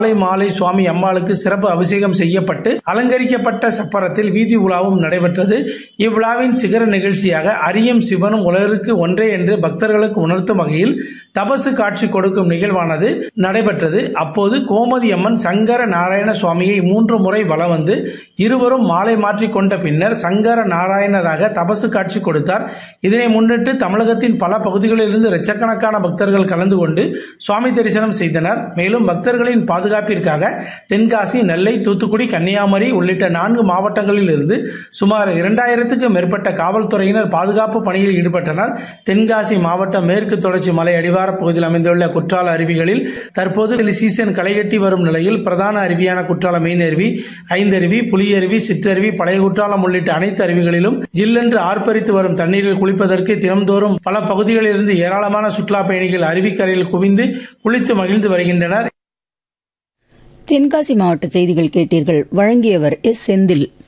காலை மாலை சுவாமி அம்மாளுக்கு சிறப்பு அபிஷேகம் செய்யப்பட்டு அலங்கரிக்கப்பட்ட சப்பரத்தில் வீதி உலாவும் நடைபெற்றது இவ்விழாவின் சிகர நிகழ்ச்சியாக அரியும் சிவனும் உலகிற்கு ஒன்றே என்று பக்தர்களுக்கு உணர்த்தும் வகையில் தபசு காட்சி கொடுக்கும் நிகழ்வானது நடைபெற்றது அப்போது கோமதி அம்மன் சங்கர நாராயண சுவாமியை மூன்று முறை வலம் வந்து இருவரும் மாலை மாற்றிக் கொண்ட பின்னர் சங்கர நாராயணராக தபசு காட்சி கொடுத்தார் இதனை முன்னிட்டு தமிழகத்தின் பல பகுதிகளிலிருந்து லட்சக்கணக்கான பக்தர்கள் கலந்து கொண்டு சுவாமி தரிசனம் செய்தனர் மேலும் பக்தர்களின் பாதுகாப்பிற்காக தென்காசி நெல்லை தூத்துக்குடி கன்னியாகுமரி உள்ளிட்ட நான்கு மாவட்டங்களில் இருந்து சுமார் இரண்டாயிரத்துக்கு மேற்பட்ட காவல்துறையினர் பாதுகாப்பு பணியில் ஈடுபட்டனர் தென்காசி மாவட்டம் மேற்கு தொடர்ச்சி மலை அடிவார பகுதியில் அமைந்துள்ள குற்றால அருவிகளில் தற்போது சீசன் களைகட்டி வரும் நிலையில் பிரதான அருவியான குற்றால மெயின் அருவி ஐந்தருவி புலியருவி சிற்றருவி பழைய குற்றாலம் உள்ளிட்ட அனைத்து அருவிகளிலும் ஜில்லென்று ஆர்ப்பரித்து வரும் தண்ணீரில் குளிப்பதற்கு தினம்தோறும் பல பகுதிகளிலிருந்து ஏராளமான சுற்றுலா பயணிகள் அருவிக்கரையில் குவிந்து குளித்து மகிழ்ந்து வருகின்றனர் தென்காசி மாவட்ட செய்திகள் கேட்டீர்கள் வழங்கியவர் எஸ் செந்தில்